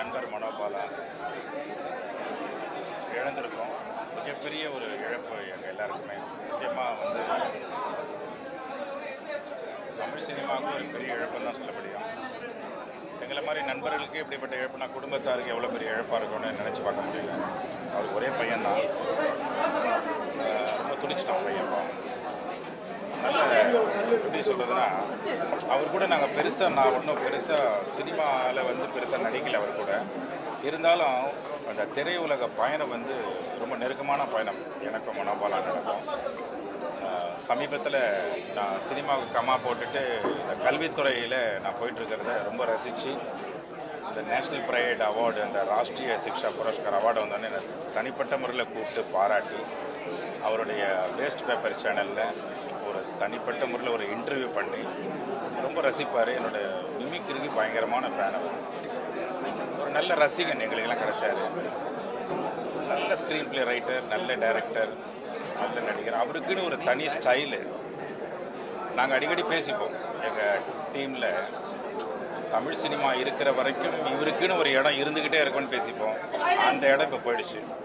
நண்பர் மனோபாலா இழந்திருக்கோம் மிகப்பெரிய ஒரு இழப்பு எங்கள் எல்லாருக்குமே முக்கியமாக வந்து தமிழ் சினிமாவுக்கு ஒரு பெரிய இழப்புன்னு தான் சொல்ல முடியும் எங்களை மாதிரி நண்பர்களுக்கு இப்படிப்பட்ட இழப்புனா குடும்பத்தாருக்கு எவ்வளோ பெரிய இழப்பாக இருக்கும்னு நினச்சி பார்க்க முடியல அவருக்கு ஒரே பையன்தான் ஆஹ் ரொம்ப துடிச்சிட்டான் பையன் பாவம். நல்ல எப்படி சொல்கிறதுனா அவர் கூட நாங்கள் பெருசாக நான் ஒன்றும் பெருசாக சினிமாவில் வந்து பெருசாக நடிக்கல அவர் கூட இருந்தாலும் அந்த திரையுலக பயணம் வந்து ரொம்ப நெருக்கமான பயணம் எனக்கும் மனோபாலா நடக்கும் சமீபத்தில் நான் சினிமாவுக்கு கம்மா போட்டுட்டு இந்த கல்வித்துறையில் நான் போயிட்டுருக்கிறத ரொம்ப ரசித்து இந்த நேஷ்னல் ப்ரைவேட் அவார்டு அந்த ராஷ்ட்ரிய சிக்ஷா புரஸ்கார் அவார்டு வந்தோடனே என்னை தனிப்பட்ட முறையில் கூப்பிட்டு பாராட்டி அவருடைய வேஸ்ட் பேப்பர் சேனலில் ஒரு தனிப்பட்ட முறையில் ஒரு இன்டர்வியூ பண்ணி ரொம்ப ரசிப்பார் என்னோட மிமிக்ரிக்கு பயங்கரமான ஃபேன் அவர் ஒரு நல்ல ரசிகன் எங்களுக்கெல்லாம் கிடைச்சாரு நல்ல ஸ்க்ரீன் பிளே ரைட்டர் நல்ல டைரக்டர் நல்ல நடிகர் அவருக்குன்னு ஒரு தனி ஸ்டைலு நாங்கள் அடிக்கடி பேசிப்போம் எங்கள் டீமில் தமிழ் சினிமா இருக்கிற வரைக்கும் இவருக்குன்னு ஒரு இடம் இருந்துக்கிட்டே இருக்கும்னு பேசிப்போம் அந்த இடம் இப்போ போயிடுச்சு